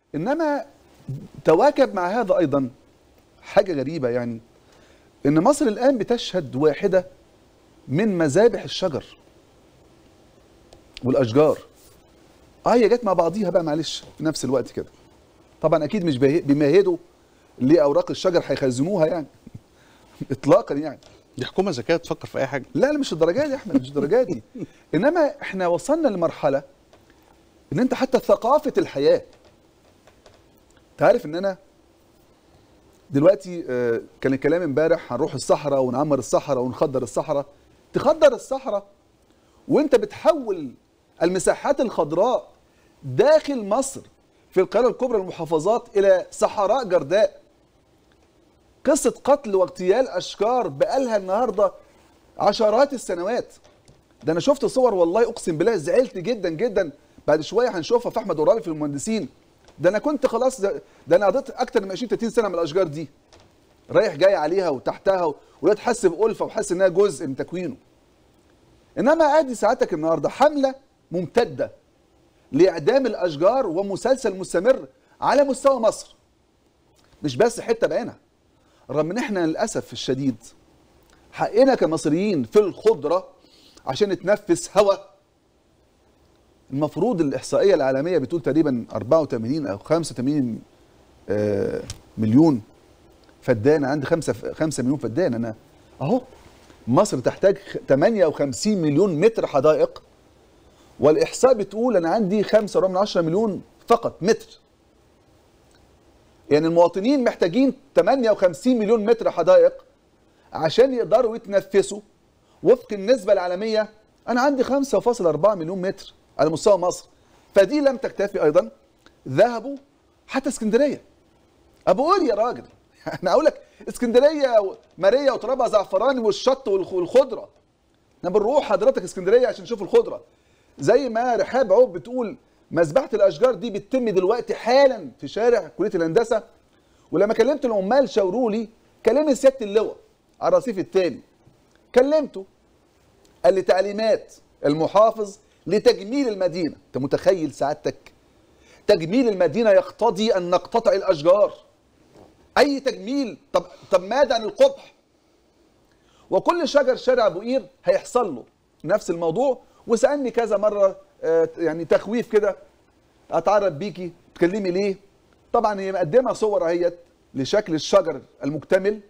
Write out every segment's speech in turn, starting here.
انما تواكب مع هذا ايضا حاجه غريبه يعني ان مصر الان بتشهد واحده من مذابح الشجر والاشجار اه هي جت مع بعضيها بقى معلش في نفس الوقت كده طبعا اكيد مش بيه- بيمهدوا لاوراق الشجر هيخزنوها يعني اطلاقا يعني دي حكومه ذكيه تفكر في اي حاجه لا لا مش الدرجات دي يا احمد مش الدرجات دي انما احنا وصلنا لمرحله ان انت حتى ثقافه الحياه تعرف ان انا دلوقتي آه، كان الكلام امبارح هنروح الصحراء ونعمر الصحراء ونخدر الصحراء تخدر الصحراء وانت بتحول المساحات الخضراء داخل مصر في القاهره الكبرى المحافظات الى صحراء جرداء قصه قتل واغتيال اشجار بقالها النهارده عشرات السنوات ده انا شفت صور والله اقسم بالله زعلت جدا جدا بعد شويه هنشوفها في احمد ورابي في المهندسين ده انا كنت خلاص ده, ده انا قضيت اكتر من 20 30 سنه من الاشجار دي رايح جاي عليها وتحتها ولا تحس بألفة وحاسس انها جزء من تكوينه انما ادي ساعتك النهارده حمله ممتده لاعدام الاشجار ومسلسل مستمر على مستوى مصر مش بس حته بعينها رغم ان احنا للاسف الشديد حقنا كمصريين في الخضره عشان نتنفس هواء المفروض الاحصائيه العالميه بتقول تقريبا 84 او 85 آه، مليون فدان عندي 5 5 مليون فدان انا اهو مصر تحتاج 58 مليون متر حدائق والاحصاء بتقول انا عندي 5.10 مليون فقط متر يعني المواطنين محتاجين 58 مليون متر حدائق عشان يقدروا يتنفسوا وفق النسبة العالمية أنا عندي 5.4 مليون متر على مستوى مصر فدي لم تكتفي أيضا ذهبوا حتى اسكندرية أبو قول يا راجل أنا أقول لك اسكندرية ماريا وترابها زعفراني والشط والخ- والخضرة احنا بنروح حضرتك اسكندرية عشان نشوف الخضرة زي ما رحاب عوب بتقول مذبحة الأشجار دي بتتم دلوقتي حالا في شارع كلية الهندسة ولما كلمت العمال شاوروا لي كلمني سيادة اللواء على الرصيف الثاني كلمته قال لي تعليمات المحافظ لتجميل المدينة انت متخيل سعادتك تجميل المدينة يقتضي أن نقتطع الأشجار أي تجميل طب طب ماذا عن القبح وكل شجر شارع ابو قير هيحصل له نفس الموضوع وسالني كذا مره آه، يعني تخويف كده اتعرف بيكي تكلمي ليه طبعا هي مقدمه صور اهيت لشكل الشجر المكتمل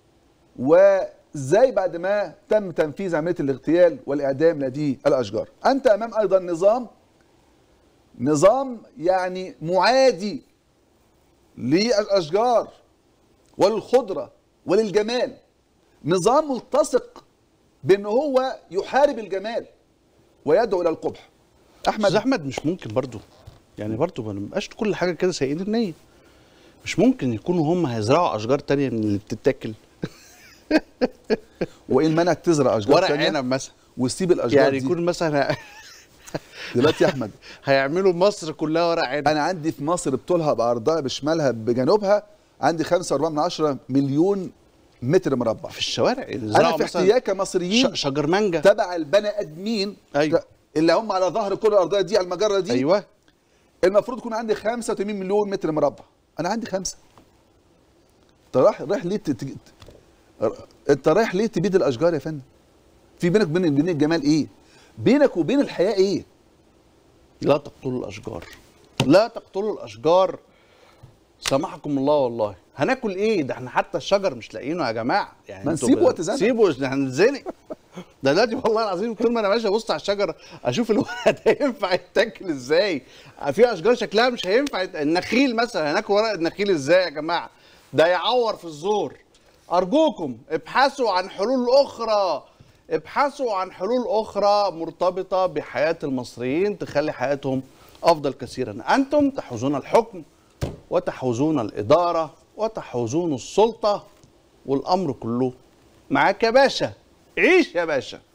وازاي بعد ما تم تنفيذ عمليه الاغتيال والاعدام لهذه الاشجار انت امام ايضا نظام نظام يعني معادي للاشجار وللخضره وللجمال نظام ملتصق بان هو يحارب الجمال ويدعو الى القبح استاذ احمد احمد مش ممكن برضو يعني برضو ما نبقاش كل حاجه كده سيئين النيه مش ممكن يكونوا هم هيزرعوا اشجار تانية من اللي بتتاكل وايه المانع تزرع اشجار ورق تانية عنب مثلا وتسيب الاشجار يعني دي يكون مثلا دلوقتي يا احمد هيعملوا مصر كلها ورق عنب انا عندي في مصر بطولها بعرضها بشمالها بجنوبها عندي 5.4 مليون متر مربع في الشوارع انا يزرعوا في مثلا احتياج كمصريين ش- شجر مانجا تبع البني ادمين أيوة. اللي هم على ظهر كل الارضيه دي على المجره دي ايوه المفروض يكون عندي 85 مليون متر مربع انا عندي خمسة انت رايح رايح ليه تت... انت رايح ليه تبيد الاشجار يا فندم في بينك وبين بين الجمال ايه بينك وبين الحياه ايه لا تقتلوا الاشجار لا تقتلوا الاشجار سامحكم الله والله هناكل ايه ده احنا حتى الشجر مش لاقيينه يا جماعه يعني ما انتوا نسيبه ب- وقت زنقة. سيبه ده هنتزنق ده دلوقتي والله العظيم طول ما انا ماشي ابص على الشجره اشوف الورق ده ينفع يتاكل ازاي في اشجار شكلها مش هينفع يت- النخيل مثلا هناكل ورق النخيل ازاي يا جماعه ده يعور في الزور ارجوكم ابحثوا عن حلول اخرى ابحثوا عن حلول اخرى مرتبطه بحياه المصريين تخلي حياتهم افضل كثيرا انتم تحوزون الحكم وتحوزون الاداره وتحوزون السلطه والامر كله معاك يا باشا عيش يا باشا